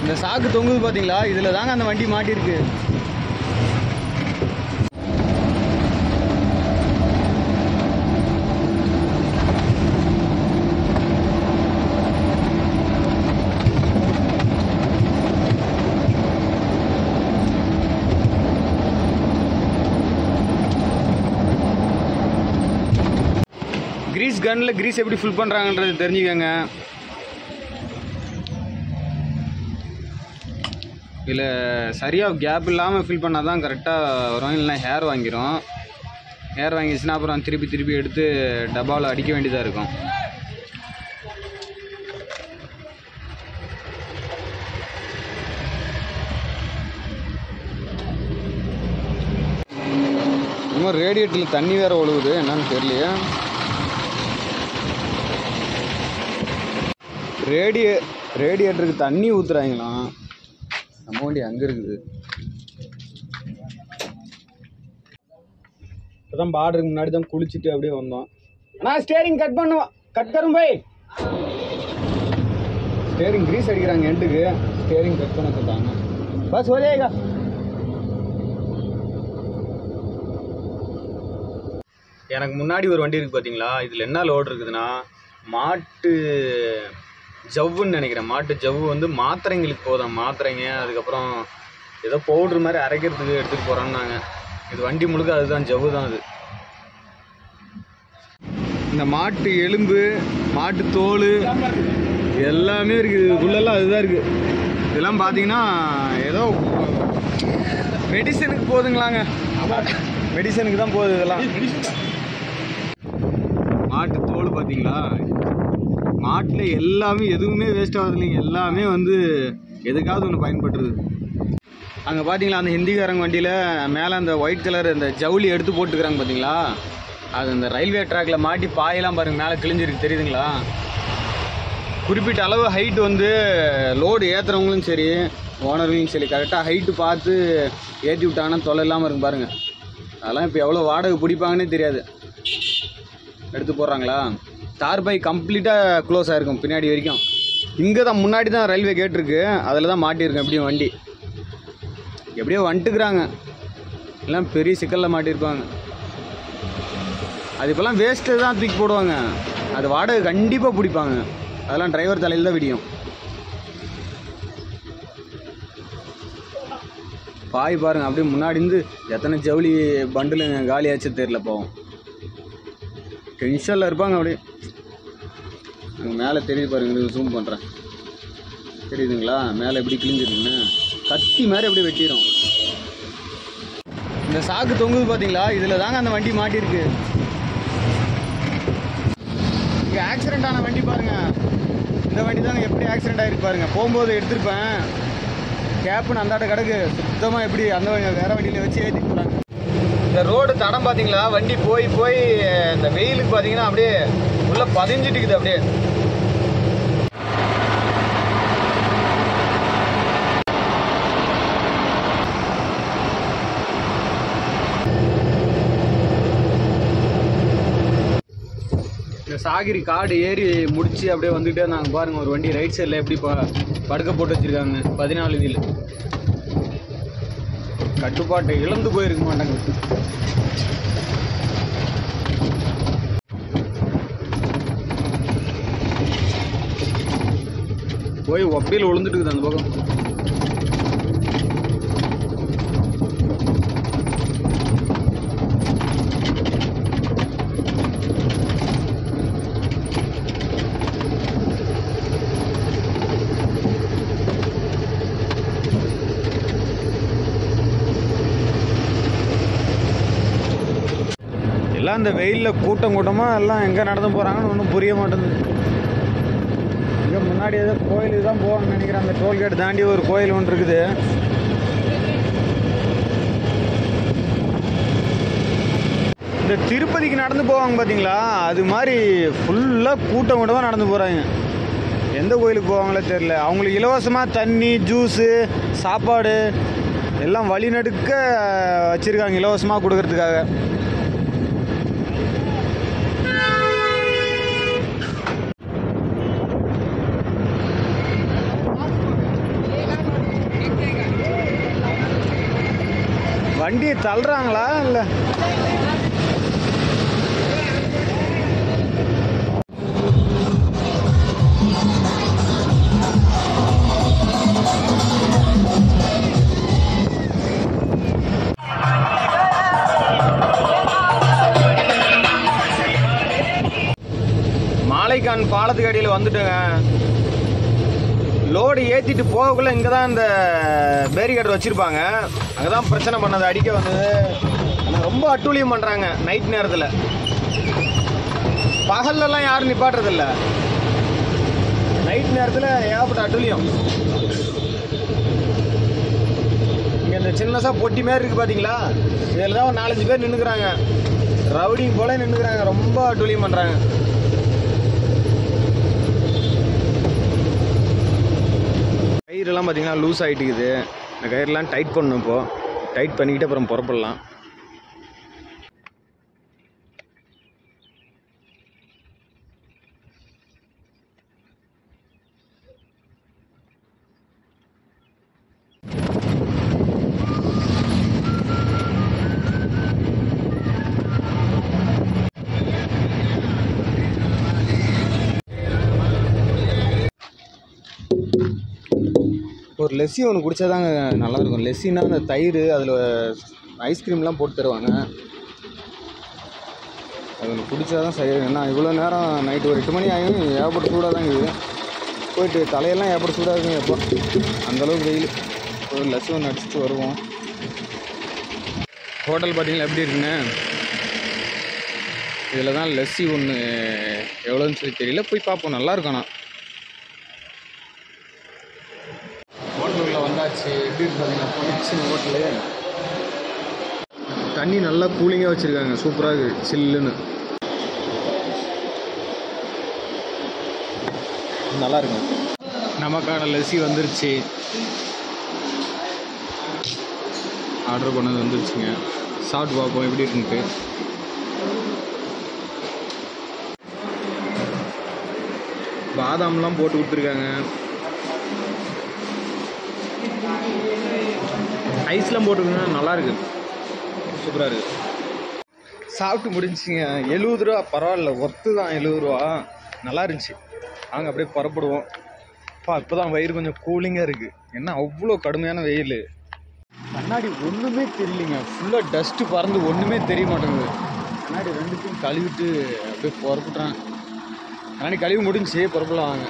இந்த சாக்கு தொங்குது பார்த்தீங்களா இதில் தாங்க அந்த வண்டி மாட்டியிருக்கு கிரீஸ் கன்னில் கிரீஸ் எப்படி ஃபில் பண்ணுறாங்கன்றது தெரிஞ்சுக்கங்க இதில் சரியாக கேப் இல்லாமல் ஃபில் பண்ணால் தான் கரெக்டாக வரும் இல்லைனா ஹேர் வாங்கிரும் ஹேர் வாங்கிடுச்சுன்னா அப்புறம் திருப்பி திருப்பி எடுத்து டப்பாவில் அடிக்க வேண்டியதாக இருக்கும் இன்னும் ரேடியேட்டரில் தண்ணி வேறு ஒழுகுது என்னன்னு தெரியலையே ரேடியே ரேடியேட்டருக்கு தண்ணி ஊற்றுறாங்களாம் நம்ம வண்டி அங்கே இருக்குது இப்போதான் பார்டருக்கு முன்னாடி தான் குளிச்சுட்டு அப்படியே வந்தோம் அண்ணா ஸ்டேரிங் கட் பண்ணுவோம் கட் கரும் போய் ஸ்டேரிங் கிரீஸ் அடிக்கிறாங்க எண்டுக்கு ஸ்டேரிங் கட் பண்ண சொல்லிட்டாங்க பஸ் हो जाएगा எனக்கு முன்னாடி ஒரு வண்டி இருக்குது பார்த்தீங்களா இதில் என்ன லோடு இருக்குதுன்னா மாட்டு ஜவ்வுன்னு நினைக்கிறேன் மாட்டு ஜவ்வு வந்து மாத்திரைங்களுக்கு போதும் மாத்திரைங்க அதுக்கப்புறம் ஏதோ பவுட்ரு மாதிரி அரைக்கிறதுக்கு எடுத்துகிட்டு போகிறோம்னாங்க இது வண்டி முழுக்க அதுதான் ஜவ்வு தான் அது இந்த மாட்டு எலும்பு மாட்டு தோல் எல்லாமே இருக்குது இதுக்குள்ளெல்லாம் அதுதான் இருக்குது இதெல்லாம் பார்த்தீங்கன்னா ஏதோ மெடிசனுக்கு போகுதுங்களாங்க மெடிசனுக்கு தான் போகுது இதெல்லாம் மாட்டு தோல் பார்த்தீங்களா மாட்டில் எல்லாமே எதுவுமே வேஸ்ட் ஆகுது இல்லைங்க எல்லாமே வந்து எதுக்காவது ஒன்று பயன்பட்டுருது அங்கே பார்த்தீங்களா அந்த ஹிந்திக்காரங்க வண்டியில் மேலே அந்த ஒயிட் கலர் அந்த ஜவுளி எடுத்து போட்டுக்கிறாங்க பார்த்தீங்களா அது அந்த ரயில்வே ட்ராக்ல மாட்டி பாயெல்லாம் பாருங்க மேலே கிழிஞ்சிருக்கு தெரியுதுங்களா குறிப்பிட்ட அளவு ஹைட் வந்து லோடு ஏற்றுறவங்களும் சரி ஓனர்களும் சரி கரெக்டாக ஹைட்டு பார்த்து ஏற்றி விட்டாங்கன்னா தொலை இல்லாமல் இருக்கும் பாருங்கள் அதெல்லாம் இப்போ எவ்வளோ வாடகை பிடிப்பாங்கன்னே தெரியாது எடுத்து போடுறாங்களா தார் பை கம்ப்ளீட்டாக க்ளோஸ் ஆகிருக்கும் பின்னாடி வரைக்கும் இங்கே தான் முன்னாடி தான் ரயில்வே கேட் இருக்கு அதில் தான் மாட்டியிருக்கும் எப்படியும் வண்டி எப்படியோ வந்துட்டுக்குறாங்க எல்லாம் பெரிய சிக்கலில் மாட்டியிருப்பாங்க அது இப்போல்லாம் வேஸ்ட்டு தான் தூக்கி போடுவாங்க அது வாடகை கண்டிப்பாக பிடிப்பாங்க அதெல்லாம் டிரைவர் தலையில் தான் விடியும் பாய் பாருங்க அப்படியே முன்னாடி இருந்து எத்தனை ஜவுளி பண்டிலுங்க காலியாச்சு தெரியல போவோம் டென்ஷனில் இருப்பாங்க அப்படியே அங்கே மேலே தெரியுது பாருங்க ஜூம் பண்ணுறேன் தெரியுதுங்களா மேலே எப்படி கிழிஞ்சிருக்குன்னு கத்தி மாதிரி அப்படியே வெட்டிடும் இந்த சாக்கு தொங்குது பார்த்தீங்களா இதில் தாங்க அந்த வண்டி மாட்டியிருக்கு இங்கே ஆக்சிடென்ட் ஆன வண்டி பாருங்க இந்த வண்டி தாங்க எப்படி ஆக்சிடென்ட் ஆகிருக்கு பாருங்க போகும்போது எடுத்திருப்பேன் கேப்புன்னு அந்தாட்ட கிடக்கு சுத்தமாக எப்படி அந்த வண்டி- வேற வண்டியில் வச்சு ஏற்றி போகிறாங்க இந்த ரோடு தடம் பார்த்தீங்களா வண்டி போய் போய் இந்த வெயிலுக்கு பார்த்தீங்கன்னா அப்படியே உள்ள பதிஞ்சிட்டுக்குது அப்படியே இந்த சாகிரி காடு ஏறி முடிச்சு அப்படியே வந்துகிட்டே இருந்தாங்க பாருங்க ஒரு வண்டி ரைட் சைடில் எப்படி ப- படுக்க போட்டு வச்சிருக்காங்க பதினாலு வீல் கட்டுப்பாட்டை இழந்து போயிருக்க மாட்டாங்க போய் ஒப்பையில் விழுந்துட்டு இருக்குது அந்த பக்கம் எல்லாம் இந்த வெயிலில் கூட்டம் கூட்டமாக எல்லாம் எங்கே நடந்து போகிறாங்கன்னு ஒன்றும் புரிய மாட்டேங்குது இங்கே முன்னாடி ஏதோ கோயிலுக்கு தான் போவாங்கன்னு நினைக்கிறேன் அந்த டோல்கேட் தாண்டி ஒரு கோயில் ஒன்று இருக்குது இந்த திருப்பதிக்கு நடந்து போவாங்க பார்த்தீங்களா அது மாதிரி ஃபுல்லாக கூட்டம் கூட்டமாக நடந்து போகிறாங்க எந்த கோயிலுக்கு போவாங்களோ தெரில அவங்களுக்கு இலவசமாக தண்ணி ஜூஸு சாப்பாடு எல்லாம் வழிநடுக்க வச்சுருக்காங்க இலவசமாக கொடுக்கறதுக்காக வண்டியை தள்ளுறாங்களா இல்லை மாலைக்கான் பாலத்துக்கு அடியில் வந்துட்டேங்க லோடு ஏற்றிட்டு போகக்குள்ள இங்கே தான் இந்த பேரிகேட் வச்சுருப்பாங்க அங்கே தான் பிரச்சனை பண்ணது அடிக்க வந்தது ஆனா ரொம்ப அட்டூழியம் பண்ணுறாங்க நைட் நேரத்தில் பகல்லலாம் யாரும் நிப்பாட்டுறதில்ல நைட் நேரத்தில் ஏகப்பட்ட அட்டூழியம் இங்கே இந்த சின்னசாக பொட்டி மாதிரி இருக்குது பார்த்தீங்களா இதில் தான் ஒரு நாலஞ்சு பேர் நின்றுக்கிறாங்க ரவுடிங் போல நின்றுக்கிறாங்க ரொம்ப அட்டூழியம் பண்ணுறாங்க கயிறுலாம் பார்த்தீங்கன்னா லூஸ் ஆகிட்டுக்குது இந்த கயிறுலாம் டைட் பண்ணணும் இப்போ டைட் பண்ணிக்கிட்டு அப்புறம் புறப்படலாம் ஒரு லெஸ்ஸி ஒன்று குடித்தாதாங்க நல்லா இருக்கும் லெஸ்ஸின்னா அந்த தயிர் அதில் ஐஸ்கிரீம்லாம் போட்டு தருவாங்க அது ஒன்று குடித்தா தான் சரி ஏன்னா இவ்வளோ நேரம் நைட்டு ஒரு எட்டு மணி ஆகும் ஏகப்பட்ட சூடாக தான் இருக்குது போயிட்டு தலையெல்லாம் ஏகப்பட்ட சூடாக இருக்குங்க எப்போ அந்தளவுக்கு வெயில் ஒரு லெஸ்ஸி ஒன்று அடிச்சுட்டு வருவோம் ஹோட்டல் பார்த்தீங்களா எப்படி இருக்குன்னு இதில் தான் லெஸ்ஸி ஒன்று எவ்வளோன்னு சொல்லி தெரியல போய் பார்ப்போம் நல்லா இருக்கும் ஆனால் ஹோட்டலுக்குள்ள வந்தாச்சு எப்படி இருக்கு பார்த்தீங்கன்னா பொலிச்சின ஹோட்டலு தண்ணி நல்லா கூலிங்காக வச்சுருக்காங்க சூப்பராக இருக்குது சில்லுன்னு நல்லா இருக்கும் நமக்கான லஸ்ஸி வந்துருச்சு ஆர்டர் பண்ணது வந்துருச்சுங்க சாப்பிட்டு பார்ப்போம் எப்படி இருக்குன்ட்டு பாதாம்லாம் போட்டு கொடுத்துருக்காங்க ஐஸ்லாம் போட்டுருக்குன்னா நல்லா இருக்கு சூப்பராக இருக்கு சாப்பிட்டு முடிஞ்சுங்க எழுபது ரூபா பரவாயில்ல ஒர்த்து தான் எழுபது ரூபா நல்லா இருந்துச்சு வாங்க அப்படியே புறப்படுவோம் அப்பா இப்போ தான் வயிறு கொஞ்சம் கூலிங்காக இருக்குது என்ன அவ்வளோ கடுமையான வெயில் கண்ணாடி ஒன்றுமே தெரியலைங்க ஃபுல்லாக டஸ்ட்டு பறந்து ஒன்றுமே தெரிய மாட்டேங்குது கண்ணாடி ரெண்டுத்தையும் கழுவிட்டு அப்படியே புறப்பட்டுறேன் கண்ணாடி கழுவி முடிஞ்சு புறப்படலாம் வாங்க